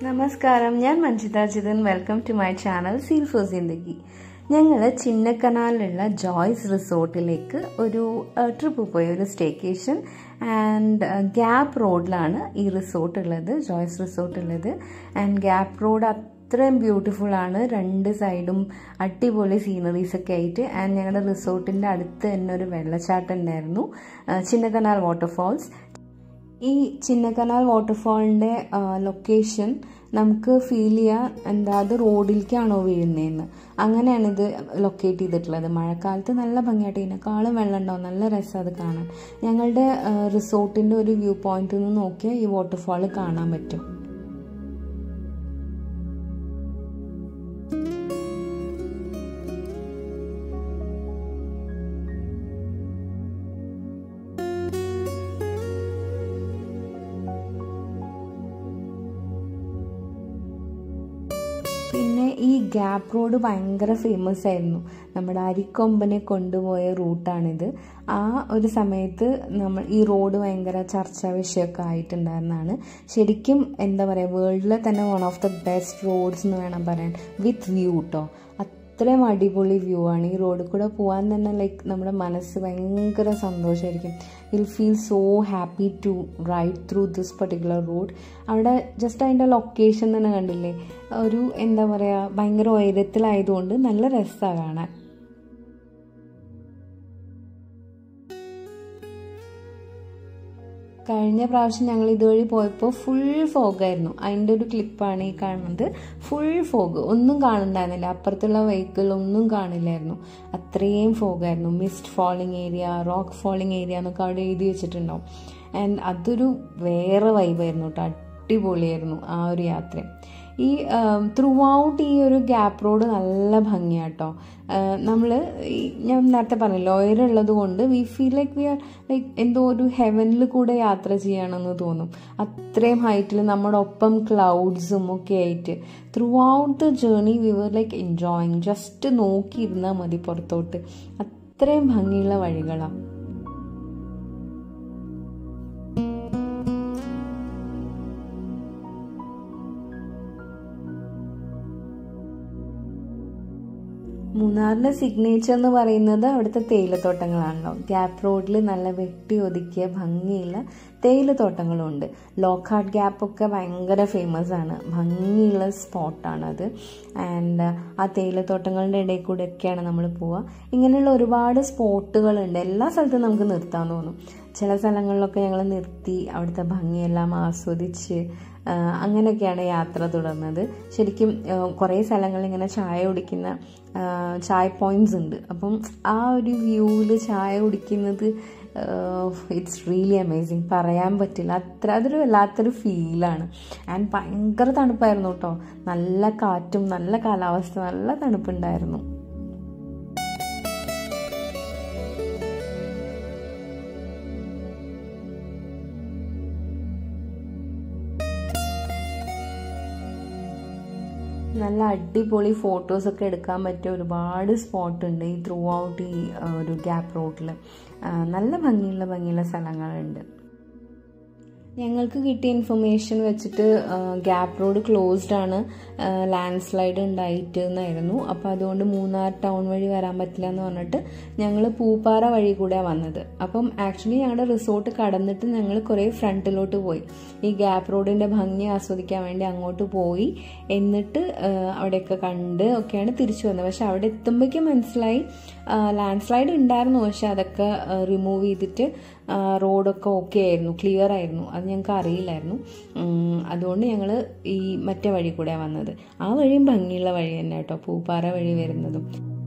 നമസ്കാരം ഞാൻ Manjitha Jithan welcome to my channel zeal for Zindagi ഞങ്ങൾ ചിന്നക്കനാലിലുള്ള ജോയ്സ് റിസോർട്ടിലേക്ക് ഒരു ട്രിപ്പ് പോയി ഒരു സ്റ്റേക്കേഷൻ ആൻഡ് ഗ്യാപ്പ് റോഡിലാണ് ഈ റിസോർട്ട് ഉള്ളത് ജോയ്സ് റിസോർട്ട് ഉള്ളത് ആൻഡ് ഗ്യാപ്പ് റോഡ് അത്രയും ബ്യൂട്ടിഫുൾ ആണ് രണ്ട് സൈഡും അടിപൊളി സീനറീസ് ഒക്കെ ആയിട്ട് ആൻഡ് ഞങ്ങളുടെ റിസോർട്ടിൻ്റെ അടുത്ത് തന്നെ ഒരു വെള്ളച്ചാട്ടം ഉണ്ടായിരുന്നു ചിന്നക്കനാൽ വാട്ടർഫോൾസ് ഈ ചിന്നക്കനാൽ വാട്ടർഫാളിൻ്റെ ലൊക്കേഷൻ നമുക്ക് ഫീൽ ചെയ്യാൻ എന്താ അത് റോഡിലേക്കാണോ വീഴുന്നതെന്ന് അങ്ങനെയാണ് ഇത് ലൊക്കേറ്റ് ചെയ്തിട്ടുള്ളത് മഴക്കാലത്ത് നല്ല ഭംഗിയായിട്ട് ഇതിനേക്കാളും വെള്ളം ഉണ്ടാവും നല്ല രസം അത് കാണാൻ ഞങ്ങളുടെ റിസോർട്ടിൻ്റെ ഒരു വ്യൂ പോയിന്റിൽ നിന്ന് നോക്കിയാൽ ഈ വാട്ടർഫാൾ കാണാൻ പറ്റും പിന്നെ ഈ ഗ്യാപ്പ് റോഡ് ഭയങ്കര ഫേമസ് ആയിരുന്നു നമ്മുടെ അരിക്കൊമ്പനെ കൊണ്ടുപോയ റൂട്ടാണിത് ആ ഒരു സമയത്ത് നമ്മൾ ഈ റോഡ് ഭയങ്കര ചർച്ചാ വിഷയമൊക്കെ ആയിട്ടുണ്ടായിരുന്നതാണ് ശരിക്കും എന്താ പറയുക വേൾഡിലെ തന്നെ one of the best roads എന്ന് വേണം പറയാൻ വിത്ത് വ്യൂ കേട്ടോ അത്രയും അടിപൊളി വ്യൂ ആണ് ഈ റോഡിൽ കൂടെ പോകാൻ തന്നെ ലൈക്ക് നമ്മുടെ മനസ്സ് ഭയങ്കര സന്തോഷമായിരിക്കും will feel so happy to ride through this particular road അവിടെ ജസ്റ്റ് അതിൻ്റെ ലൊക്കേഷൻ തന്നെ കണ്ടില്ലേ ഒരു എന്താ പറയുക ഭയങ്കര ഉയരത്തിലായതുകൊണ്ട് നല്ല രസമാണ് കാണാൻ കഴിഞ്ഞ പ്രാവശ്യം ഞങ്ങൾ ഇതുവഴി പോയപ്പോൾ ഫുൾ ഫോഗായിരുന്നു അതിൻ്റെ ഒരു ക്ലിപ്പാണ് ഈ കാണുന്നത് ഫുൾ ഫോഗ് ഒന്നും കാണുന്നുണ്ടായിരുന്നില്ല അപ്പുറത്തുള്ള വെഹിക്കിൾ ഒന്നും കാണില്ലായിരുന്നു അത്രയും ഫോഗായിരുന്നു mist falling area rock falling area എന്നൊക്കെ അവിടെ എഴുതി വെച്ചിട്ടുണ്ടാവും ആൻഡ് അതൊരു വേറെ വൈബായിരുന്നു കേട്ടോ അടിപൊളിയായിരുന്നു ആ ഒരു യാത്ര ഈ ത്രൂ ഔട്ട് ഈ ഒരു ഗ്യാപ്പ് റോഡ് നല്ല ഭംഗിയാട്ടോ നമ്മൾ ഞാൻ നേരത്തെ പറഞ്ഞില്ല ഉയരമുള്ളത് കൊണ്ട് we feel like we are like എന്തോ ഒരു ഹെവനിൽ കൂടെ യാത്ര ചെയ്യണമെന്ന് തോന്നും അത്രയും ഹൈറ്റിൽ നമ്മുടെ ഒപ്പം ക്ലൗഡ്സും ഒക്കെ ആയിട്ട് throughout the journey we were like enjoying just നോക്കിയിരുന്നാൽ മതി പുറത്തോട്ട് അത്രയും ഭംഗിയുള്ള വഴികളാണ് മൂന്നാറിൻ്റെ സിഗ്നേച്ചർ എന്ന് പറയുന്നത് അവിടുത്തെ തേയിലത്തോട്ടങ്ങളാണല്ലോ ഗ്യാപ്പ് റോഡിൽ നല്ല വെട്ടി ഒതുക്കിയ ഭംഗിയുള്ള തേയിലത്തോട്ടങ്ങളുണ്ട് ലോക്കാർഡ് ഗ്യാപ്പ് ഒക്കെ ഭയങ്കര ഫേമസ് ആണ് ഭംഗിയുള്ള സ്പോട്ടാണത് ആൻഡ് ആ തേയിലത്തോട്ടങ്ങളുടെ ഇടയിൽ കൂടെ ഒക്കെയാണ് നമ്മൾ പോവുക ഇങ്ങനെയുള്ള ഒരുപാട് സ്പോട്ടുകളുണ്ട് എല്ലാ സ്ഥലത്തും നമുക്ക് നിർത്താൻ തോന്നും ചില സ്ഥലങ്ങളിലൊക്കെ ഞങ്ങൾ നിർത്തി അവിടുത്തെ ഭംഗിയെല്ലാം ആസ്വദിച്ച് അങ്ങനെയൊക്കെയാണ് യാത്ര തുടർന്നത് ശരിക്കും കുറേ സ്ഥലങ്ങളിൽ ഇങ്ങനെ ചായ കുടിക്കുന്ന ചായ പോയിന്റ്സ് ഉണ്ട് അപ്പം ആ ഒരു വ്യൂവിൽ ചായ കുടിക്കുന്നത് ഇറ്റ്സ് റിയലി അമേസിങ് പറയാൻ പറ്റില്ല അത്ര അതൊരു വല്ലാത്തൊരു ഫീലാണ് ആൻഡ് ഭയങ്കര തണുപ്പായിരുന്നു കേട്ടോ നല്ല കാറ്റും നല്ല കാലാവസ്ഥ നല്ല തണുപ്പുണ്ടായിരുന്നു നല്ല അടിപൊളി ഫോട്ടോസൊക്കെ എടുക്കാൻ പറ്റിയ ഒരുപാട് സ്പോട്ട് ഉണ്ട് ഈ ത്രൂ ഔട്ട് ഈ ഒരു ഗ്യാപ്പ് റോഡിൽ നല്ല ഭംഗിയുള്ള ഭംഗിയുള്ള സ്ഥലങ്ങളുണ്ട് ഞങ്ങൾക്ക് കിട്ടിയ ഇൻഫർമേഷൻ വെച്ചിട്ട് ഗ്യാപ്പ് റോഡ് ക്ലോസ്ഡ് ആണ് ലാൻഡ് സ്ലൈഡ് ഉണ്ടായിട്ട് എന്നായിരുന്നു അപ്പോൾ അതുകൊണ്ട് മൂന്നാർ ടൗൺ വഴി വരാൻ പറ്റില്ല എന്ന് പറഞ്ഞിട്ട് ഞങ്ങൾ പൂപ്പാറ വഴി കൂടെയാണ് വന്നത് അപ്പം ആക്ച്വലി ഞങ്ങളുടെ റിസോർട്ട് കടന്നിട്ട് ഞങ്ങൾ കുറേ ഫ്രണ്ടിലോട്ട് പോയി ഈ ഗ്യാപ്പ് റോഡിൻ്റെ ഭംഗി ആസ്വദിക്കാൻ വേണ്ടി അങ്ങോട്ട് പോയി എന്നിട്ട് അവിടെയൊക്കെ കണ്ട് ഒക്കെയാണ് തിരിച്ചു വന്നത് പക്ഷെ അവിടെ എത്തുമ്പോഴേക്കും മനസ്സിലായി ലാൻഡ് സ്ലൈഡ് ഉണ്ടായിരുന്നു പക്ഷെ അതൊക്കെ റിമൂവ് ചെയ്തിട്ട് റോഡൊക്കെ ഓക്കെ ആയിരുന്നു ക്ലിയർ ആയിരുന്നു അത് ഞങ്ങൾക്ക് അറിയില്ലായിരുന്നു അതുകൊണ്ട് ഞങ്ങൾ ഈ മറ്റേ വഴി കൂടെ വന്നത് ആ വഴിയും ഭംഗിയുള്ള വഴി തന്നെ കേട്ടോ പൂപ്പാറ വഴി വരുന്നതും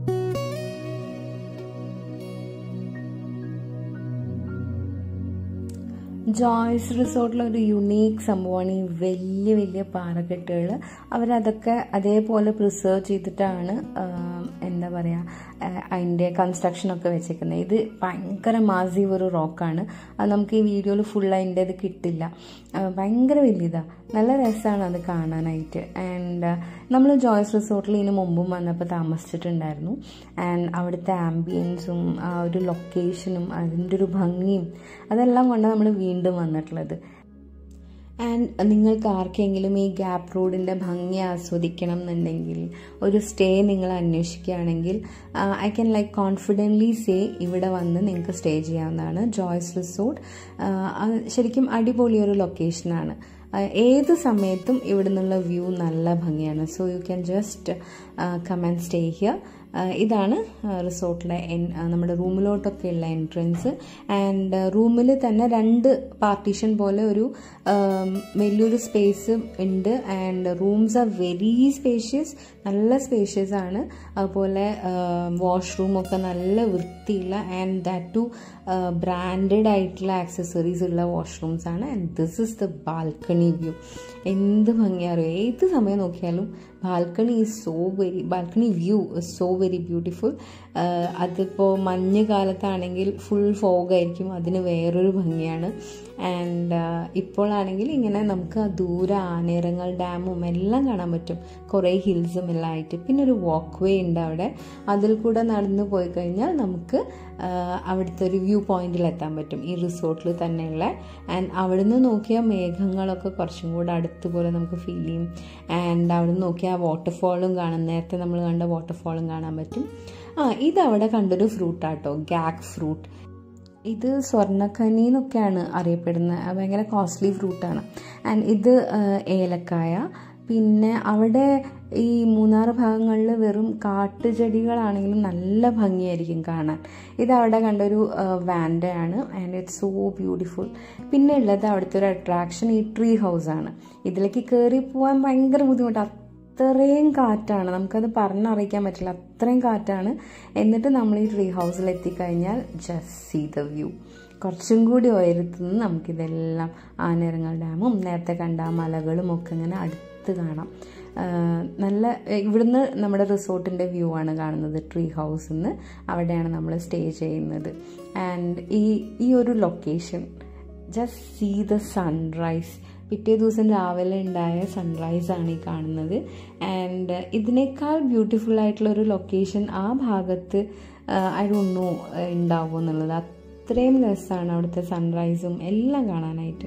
ജോയ്സ് റിസോർട്ടിലെ ഒരു യുണീക്ക് സംഭവമാണ് ഈ വലിയ വലിയ പാറക്കെട്ടുകൾ അവരതൊക്കെ അതേപോലെ പ്രിസർവ് ചെയ്തിട്ടാണ് എന്താ പറയുക അതിൻ്റെ കൺസ്ട്രക്ഷനൊക്കെ വെച്ചേക്കുന്നത് ഇത് ഭയങ്കര മാസീവ് ഒരു റോക്കാണ് അത് നമുക്ക് ഈ വീഡിയോയിൽ ഫുൾ അതിൻ്റെ ഇത് കിട്ടില്ല ഭയങ്കര വലിയതാണ് നല്ല രസമാണ് അത് കാണാനായിട്ട് ആൻഡ് നമ്മൾ ജോയ്സ് റിസോർട്ടിൽ ഇതിന് മുമ്പും വന്നപ്പോൾ താമസിച്ചിട്ടുണ്ടായിരുന്നു ആൻഡ് അവിടുത്തെ ആംബിയൻസും ആ ഒരു ലൊക്കേഷനും അതിൻ്റെ ഒരു ഭംഗിയും അതെല്ലാം കൊണ്ടാണ് നമ്മൾ വീണ്ടും വന്നിട്ടുള്ളത് ആൻഡ് നിങ്ങൾക്ക് ആർക്കെങ്കിലും ഈ ഗ്യാപ്പ് റോഡിൻ്റെ ഭംഗി ആസ്വദിക്കണം എന്നുണ്ടെങ്കിൽ ഒരു സ്റ്റേ നിങ്ങൾ അന്വേഷിക്കുകയാണെങ്കിൽ I can like confidently say ഇവിടെ വന്ന് നിങ്ങൾക്ക് സ്റ്റേ ചെയ്യാവുന്നതാണ് ജോയ്സ് റിസോർട്ട് ശരിക്കും അടിപൊളി ഒരു ലൊക്കേഷനാണ് ഏത് സമയത്തും ഇവിടെ നിന്നുള്ള വ്യൂ നല്ല ഭംഗിയാണ് so you can just come and stay here ഇതാണ് റിസോർട്ടിലെ നമ്മുടെ റൂമിലോട്ടൊക്കെയുള്ള എൻട്രൻസ് ആൻഡ് റൂമിൽ തന്നെ രണ്ട് പാർട്ടീഷൻ പോലെ ഒരു വലിയൊരു സ്പേസ് ഉണ്ട് and rooms are very spacious നല്ല സ്പേഷ്യസ് ആണ് അതുപോലെ വാഷ്റൂം ഒക്കെ നല്ല വൃത്തിയുള്ള ആൻഡ് ദാറ്റ് ടു ബ്രാൻഡഡ് ആയിട്ടുള്ള ആക്സസറീസ് ഉള്ള വാഷ്റൂംസ് ആണ് and this is the balcony view എന്ത് ഭംഗിയറിയോ ഏത് സമയം നോക്കിയാലും balcony is so very balcony view is so very beautiful അതിപ്പോൾ മഞ്ഞ് കാലത്താണെങ്കിൽ ഫുൾ ഫോഗായിരിക്കും അതിന് വേറൊരു ഭംഗിയാണ് ആൻഡ് ഇപ്പോഴാണെങ്കിൽ ഇങ്ങനെ നമുക്ക് ആ ദൂര ആനേരങ്ങൾ ഡാമും എല്ലാം കാണാൻ പറ്റും കുറേ ഹിൽസും എല്ലാം ആയിട്ട് പിന്നെ ഒരു വാക്ക് വേ ഉണ്ട് അവിടെ അതിൽ കൂടെ നടന്നു പോയി കഴിഞ്ഞാൽ നമുക്ക് അവിടുത്തെ ഒരു വ്യൂ പോയിന്റിൽ എത്താൻ പറ്റും ഈ റിസോർട്ടിൽ തന്നെയുള്ള ആൻഡ് അവിടുന്ന് നോക്കിയ മേഘങ്ങളൊക്കെ കുറച്ചും കൂടെ അടുത്ത് പോലെ നമുക്ക് ഫീൽ ചെയ്യും ആൻഡ് അവിടുന്ന് നോക്കിയാൽ വാട്ടർഫോളും കാണാം നേരത്തെ നമ്മൾ കണ്ട വാട്ടർഫോളും കാണാൻ പറ്റും ആ ഇത് അവിടെ കണ്ടൊരു ഫ്രൂട്ടാട്ടോ ഗാക്ക് ഫ്രൂട്ട് ഇത് സ്വർണ്ണഖനി എന്നൊക്കെയാണ് അറിയപ്പെടുന്നത് ഭയങ്കര കോസ്റ്റ്ലി ഫ്രൂട്ടാണ് ആൻഡ് ഇത് ഏലക്കായ പിന്നെ അവിടെ ഈ മൂന്നാർ ഭാഗങ്ങളിൽ വെറും കാട്ടുചെടികളാണെങ്കിലും നല്ല ഭംഗിയായിരിക്കും കാണാൻ ഇത് അവിടെ കണ്ടൊരു വാൻഡയാണ് ആൻഡ് ഇറ്റ്സ് സോ ബ്യൂട്ടിഫുൾ പിന്നെ ഉള്ളത് അവിടുത്തെ ഒരു അട്രാക്ഷൻ ഈ ട്രീ ഹൗസ് ആണ് ഇതിലേക്ക് കയറി പോകാൻ ഭയങ്കര ബുദ്ധിമുട്ടാണ് അത്രയും കാറ്റാണ് നമുക്കത് പറഞ്ഞറിയിക്കാൻ പറ്റില്ല അത്രയും കാറ്റാണ് എന്നിട്ട് നമ്മൾ ഈ ട്രീ ഹൗസിൽ എത്തിക്കഴിഞ്ഞാൽ ജസ്റ്റ് സീ ദ വ്യൂ കുറച്ചും കൂടി ഉയരത്തുനിന്ന് നമുക്കിതെല്ലാം ആനേരങ്ങൾ ഡാമും നേരത്തെ കണ്ട മലകളും ഒക്കെ ഇങ്ങനെ അടുത്ത് കാണാം നല്ല ഇവിടുന്ന് നമ്മുടെ റിസോർട്ടിൻ്റെ വ്യൂ ആണ് കാണുന്നത് ട്രീ ഹൗസിൽ നിന്ന് അവിടെയാണ് നമ്മൾ സ്റ്റേ ചെയ്യുന്നത് ആൻഡ് ഈ ഈ ഒരു location just see the sunrise പിറ്റേ ദിവസം രാവിലെ ഉണ്ടായ സൺറൈസ് ആണ് ഈ കാണുന്നത് ആൻഡ് ഇതിനേക്കാൾ ബ്യൂട്ടിഫുൾ ആയിട്ടുള്ള ഒരു ലൊക്കേഷൻ ആ ഭാഗത്ത് ഐ ഡോണ്ട് നോ ഉണ്ടാവും എന്നുള്ളത് അത്രയും രസമാണ് അവിടുത്തെ സൺറൈസും എല്ലാം കാണാനായിട്ട്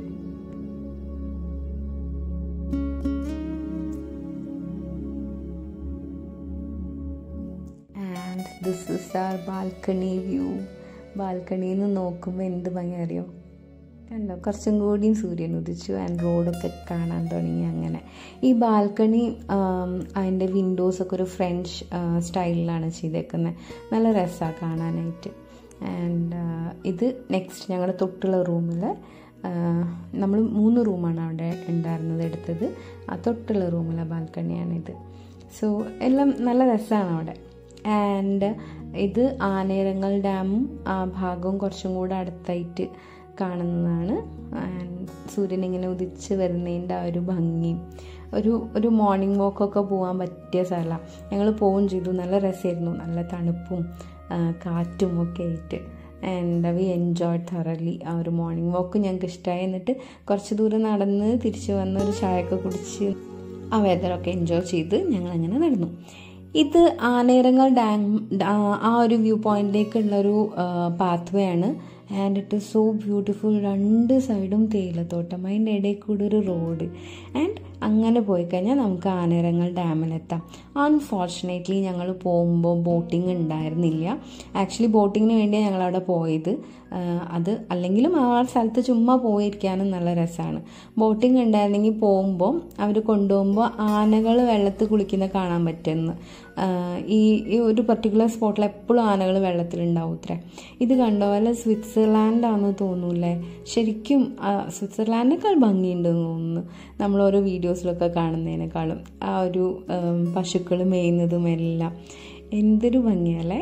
and this is our balcony view ബാൽക്കണിയിൽ നിന്ന് നോക്കുമ്പോൾ എന്ത് ഭംഗി അറിയോ കണ്ടോ കുറച്ചും കൂടിയും സൂര്യൻ ഉദിച്ചു ആൻഡ് റോഡൊക്കെ കാണാൻ തുടങ്ങി അങ്ങനെ ഈ ബാൽക്കണി അതിൻ്റെ വിൻഡോസൊക്കെ ഒരു ഫ്രഞ്ച് സ്റ്റൈലിലാണ് ചെയ്തേക്കുന്നത് നല്ല രസമാണ് കാണാനായിട്ട് ആൻഡ് ഇത് നെക്സ്റ്റ് ഞങ്ങളുടെ തൊട്ടുള്ള റൂമിൽ നമ്മൾ മൂന്ന് റൂമാണ് അവിടെ ഉണ്ടായിരുന്നത് എടുത്തത് ആ തൊട്ടുള്ള റൂമിലെ ബാൽക്കണിയാണിത് സോ എല്ലാം നല്ല രസമാണ് അവിടെ ആൻഡ് ഇത് ആനേരങ്ങൾ ഡാമും ആ ഭാഗവും കുറച്ചും കൂടെ അടുത്തായിട്ട് കാണുന്നതാണ് സൂര്യൻ ഇങ്ങനെ ഉദിച്ച് വരുന്നതിൻ്റെ ആ ഒരു ഭംഗിയും ഒരു ഒരു മോർണിംഗ് വാക്കൊക്കെ പോകാൻ പറ്റിയ സ്ഥലമാണ് ഞങ്ങൾ പോവുകയും ചെയ്തു നല്ല രസമായിരുന്നു നല്ല തണുപ്പും കാറ്റും ഒക്കെ ആയിട്ട് ആൻഡ് വി എൻജോയ് thoroughly ആ ഒരു മോർണിംഗ് വാക്ക് ഞങ്ങൾക്ക് ഇഷ്ടമായി എന്നിട്ട് കുറച്ച് ദൂരം നടന്ന് തിരിച്ച് വന്ന് ഒരു ചായയൊക്കെ കുടിച്ച് ആ വെതറൊക്കെ എൻജോയ് ചെയ്ത് ഞങ്ങളങ്ങനെ നടന്നു ഇത് ആനേരങ്ങൾ ഡാം ആ ഒരു വ്യൂ പോയിന്റിലേക്കുള്ള ഒരു പാത്ത് വേ ആണ് and it is so beautiful രണ്ട് സൈഡും തേയിലത്തോട്ടം അതിൻ്റെ ഇടയിൽ കൂടെ ഒരു റോഡ് ആൻഡ് അങ്ങനെ പോയി കഴിഞ്ഞാൽ നമുക്ക് ആനേരങ്ങൾ ഡാമിലെത്താം അൺഫോർച്ചുനേറ്റ്ലി ഞങ്ങൾ പോകുമ്പോൾ ബോട്ടിംഗ് ഉണ്ടായിരുന്നില്ല ആക്ച്വലി ബോട്ടിങ്ങിന് വേണ്ടിയാണ് ഞങ്ങളവിടെ പോയത് അത് അല്ലെങ്കിലും ആ സ്ഥലത്ത് ചുമ്മാ പോയിരിക്കാനും നല്ല രസമാണ് ബോട്ടിംഗ് ഉണ്ടായിരുന്നെങ്കിൽ പോകുമ്പോൾ അവർ കൊണ്ടുപോകുമ്പോൾ ആനകൾ വെള്ളത്തിൽ കുളിക്കുന്ന കാണാൻ പറ്റുമെന്ന് ഈ ഈ ഒരു പർട്ടിക്കുലർ സ്പോട്ടിൽ എപ്പോഴും ആനകൾ വെള്ളത്തിലുണ്ടാവും ഇത്രേ ഇത് കണ്ടോ പോലെ സ്വിറ്റ്സർലാൻഡ് ആണെന്ന് തോന്നൂലേ ശരിക്കും സ്വിറ്റ്സർലാൻഡിനേക്കാൾ ഭംഗിയുണ്ടെന്ന് തോന്നുന്നു നമ്മൾ ഓരോ വീഡിയോസിലൊക്കെ കാണുന്നതിനേക്കാളും ആ ഒരു പശുക്കൾ മേയുന്നതും എല്ലാം എന്തൊരു ഭംഗിയല്ലേ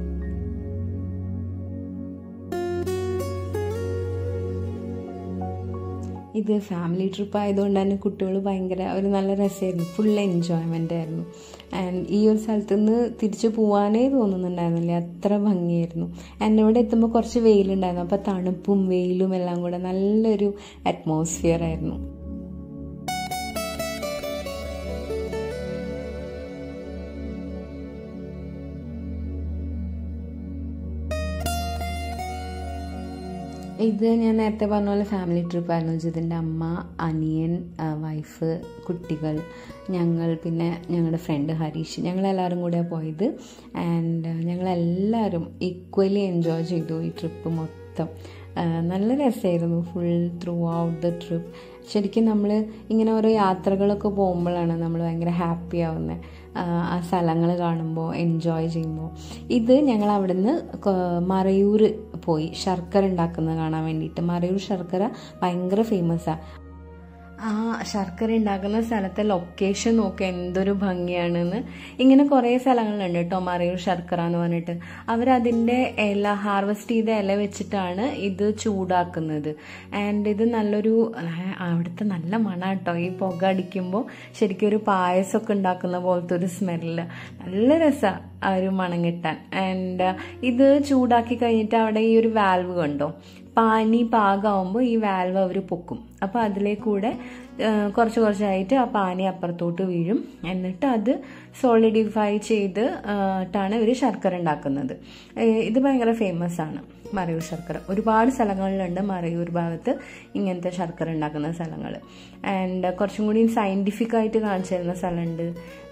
ഇത് ഫാമിലി ട്രിപ്പ് ആയതുകൊണ്ട് തന്നെ കുട്ടികൾ ഭയങ്കര ഒരു നല്ല രസമായിരുന്നു ഫുൾ എൻജോയ്മെൻ്റ് ആയിരുന്നു ആൻഡ് ഈ ഒരു സ്ഥലത്ത് നിന്ന് തിരിച്ചു പോകാനേ തോന്നുന്നുണ്ടായിരുന്നില്ല അത്ര ഭംഗിയായിരുന്നു ആൻഡ് ഇവിടെ എത്തുമ്പോൾ കുറച്ച് വെയിലുണ്ടായിരുന്നു അപ്പോൾ തണുപ്പും വെയിലും എല്ലാം കൂടെ നല്ലൊരു അറ്റ്മോസ്ഫിയർ ആയിരുന്നു ഇത് ഞാൻ നേരത്തെ പറഞ്ഞ പോലെ ഫാമിലി ട്രിപ്പായിരുന്നു ജിതിൻ്റെ അമ്മ അനിയൻ വൈഫ് കുട്ടികൾ ഞങ്ങൾ പിന്നെ ഞങ്ങളുടെ ഫ്രണ്ട് ഹരീഷ് ഞങ്ങളെല്ലാവരും കൂടെയാണ് പോയത് ആൻഡ് ഞങ്ങളെല്ലാവരും ഈക്വലി എൻജോയ് ചെയ്തു ഈ ട്രിപ്പ് മൊത്തം നല്ല രസമായിരുന്നു full throughout the trip ശരിക്കും നമ്മൾ ഇങ്ങനെ ഓരോ യാത്രകളൊക്കെ പോകുമ്പോഴാണ് നമ്മൾ ഭയങ്കര ഹാപ്പി ആവുന്നത് ആ സ്ഥലങ്ങൾ കാണുമ്പോൾ എൻജോയ് ചെയ്യുമ്പോൾ ഇത് ഞങ്ങൾ അവിടുന്ന് മറയൂർ പോയി ശർക്കര ഉണ്ടാക്കുന്നത് കാണാൻ വേണ്ടിയിട്ട് മറയൂർ ശർക്കര ഭയങ്കര ഫേമസാണ് ആ ശർക്കര ഉണ്ടാക്കുന്ന സ്ഥലത്തെ ലൊക്കേഷൻ നോക്കുക എന്തൊരു ഭംഗിയാണെന്ന് ഇങ്ങനെ കുറേ സ്ഥലങ്ങളുണ്ട് കേട്ടോ മറയൂർ ശർക്കര എന്ന് പറഞ്ഞിട്ട് അവരതിൻ്റെ ഇല ഹാർവെസ്റ്റ് ചെയ്ത ഇല വെച്ചിട്ടാണ് ഇത് ചൂടാക്കുന്നത് ആൻഡ് ഇത് നല്ലൊരു അവിടുത്തെ നല്ല മണം കേട്ടോ ഈ പുക അടിക്കുമ്പോൾ ശരിക്കും ഒരു പായസമൊക്കെ ഉണ്ടാക്കുന്ന പോലത്തെ ഒരു സ്മെല്ല് നല്ല രസമാണ് ആ ഒരു മണം കിട്ടാൻ ആൻഡ് ഇത് ചൂടാക്കി കഴിഞ്ഞിട്ട് അവിടെ ഈ ഒരു വാൽവ് കണ്ടോ പാനി പാകമാകുമ്പോൾ ഈ വാൽവ് അവർ പൊക്കും അപ്പോൾ അതിലേക്കൂടെ കുറച്ച് കുറച്ചായിട്ട് ആ പാനി അപ്പുറത്തോട്ട് വീഴും എന്നിട്ട് അത് സോളിഡിഫൈ ചെയ്ത് ട്ടാണ് ഇവർ ശർക്കര ഉണ്ടാക്കുന്നത് ഇത് ഭയങ്കര ഫേമസ് ആണ് മറയൂർ ശർക്കര ഒരുപാട് സ്ഥലങ്ങളിലുണ്ട് മറയൂർ ഭാഗത്ത് ഇങ്ങനത്തെ ശർക്കര ഉണ്ടാക്കുന്ന സ്ഥലങ്ങൾ ആൻഡ് കുറച്ചും കൂടി സയൻറ്റിഫിക് ആയിട്ട് കാണിച്ചു തരുന്ന സ്ഥലമുണ്ട്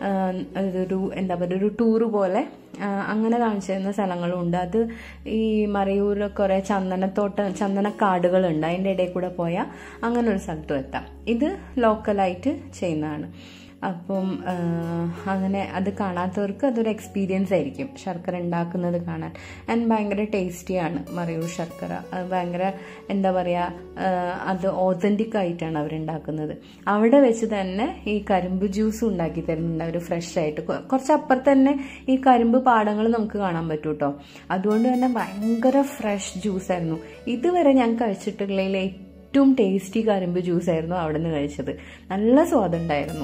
അതൊരു എന്താ പറയുക ഒരു ടൂറ് പോലെ അങ്ങനെ കാണിച്ചു തരുന്ന സ്ഥലങ്ങളും ഉണ്ട് അത് ഈ മറയൂർ കുറേ ചന്ദനത്തോട്ട ചന്ദനക്കാടുകളുണ്ട് അതിൻ്റെ ഇടയിൽ കൂടെ പോയാൽ അങ്ങനെ ഒരു സ്ഥലത്തും എത്താം ഇത് ലോക്കലായിട്ട് ചെയ്യുന്നതാണ് അപ്പം അങ്ങനെ അത് കാണാത്തവർക്ക് അതൊരു എക്സ്പീരിയൻസ് ആയിരിക്കും ശർക്കര ഉണ്ടാക്കുന്നത് കാണാൻ ആൻഡ് ഭയങ്കര ടേസ്റ്റിയാണ് മറയൂർ ശർക്കര അത് ഭയങ്കര എന്താ പറയുക അത് ഓതൻറ്റിക് ആയിട്ടാണ് അവരുണ്ടാക്കുന്നത് അവിടെ വെച്ച് തന്നെ ഈ കരിമ്പ് ജ്യൂസ് ഉണ്ടാക്കി തരുന്നുണ്ട് അവർ ഫ്രഷ് ആയിട്ട് കുറച്ച് അപ്പുറത്ത് തന്നെ ഈ കരിമ്പ് പാടങ്ങൾ നമുക്ക് കാണാൻ പറ്റും കേട്ടോ അതുകൊണ്ട് തന്നെ ഭയങ്കര ഫ്രഷ് ജ്യൂസ് ആയിരുന്നു ഇതുവരെ ഞാൻ കഴിച്ചിട്ടുള്ളതിൽ ഏറ്റവും ടേസ്റ്റി കരിമ്പ് ജ്യൂസ് ആയിരുന്നു അവിടെ നിന്ന് കഴിച്ചത് നല്ല സ്വാദുണ്ടായിരുന്നു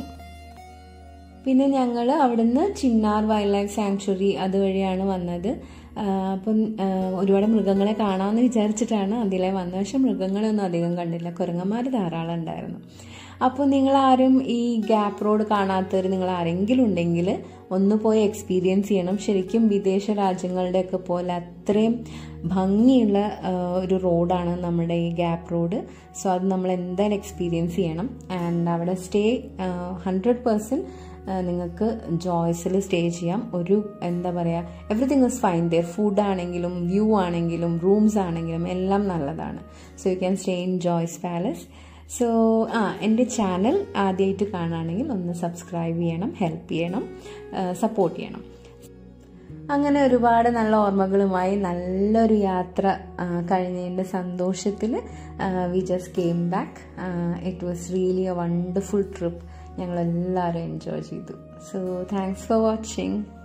പിന്നെ ഞങ്ങൾ അവിടുന്ന് ചിന്നാർ വൈൽഡ് ലൈഫ് സാങ്ച്വറി അതുവഴിയാണ് വന്നത് അപ്പം ഒരുപാട് മൃഗങ്ങളെ കാണാമെന്ന് വിചാരിച്ചിട്ടാണ് അതിലെ വന്നത് പക്ഷെ മൃഗങ്ങളൊന്നും അധികം കണ്ടില്ല കുരങ്ങന്മാർ ധാരാളം ഉണ്ടായിരുന്നു അപ്പോൾ നിങ്ങളാരും ഈ ഗ്യാപ്പ് റോഡ് കാണാത്തവർ നിങ്ങൾ ആരെങ്കിലും ഉണ്ടെങ്കിൽ ഒന്ന് പോയി എക്സ്പീരിയൻസ് ചെയ്യണം ശരിക്കും വിദേശ രാജ്യങ്ങളുടെയൊക്കെ പോലെ അത്രയും ഭംഗിയുള്ള ഒരു റോഡാണ് നമ്മുടെ ഈ ഗ്യാപ്പ് റോഡ് സോ അത് നമ്മൾ എന്തായാലും എക്സ്പീരിയൻസ് ചെയ്യണം ആൻഡ് അവിടെ സ്റ്റേ ഹൺഡ്രഡ് പേഴ്സൻറ്റ് നിങ്ങൾക്ക് ജോയ്സിൽ സ്റ്റേ ചെയ്യാം ഒരു എന്താ പറയുക everything is fine the food ആണെങ്കിലും വ്യൂ ആണെങ്കിലും റൂംസ് ആണെങ്കിലും എല്ലാം നല്ലതാണ് so you can stay in Joys palace so ആ എൻ്റെ ചാനൽ ആദ്യമായിട്ട് കാണുകയാണെങ്കിൽ ഒന്ന് സബ്സ്ക്രൈബ് ചെയ്യണം ഹെൽപ്പ് ചെയ്യണം സപ്പോർട്ട് ചെയ്യണം അങ്ങനെ ഒരുപാട് നല്ല ഓർമ്മകളുമായി നല്ലൊരു യാത്ര കഴിഞ്ഞതിൻ്റെ സന്തോഷത്തിൽ we just came back it was really a wonderful trip ഞങ്ങളെല്ലാവരും എൻജോയ് ചെയ്തു സോ താങ്ക്സ് ഫോർ വാച്ചിങ്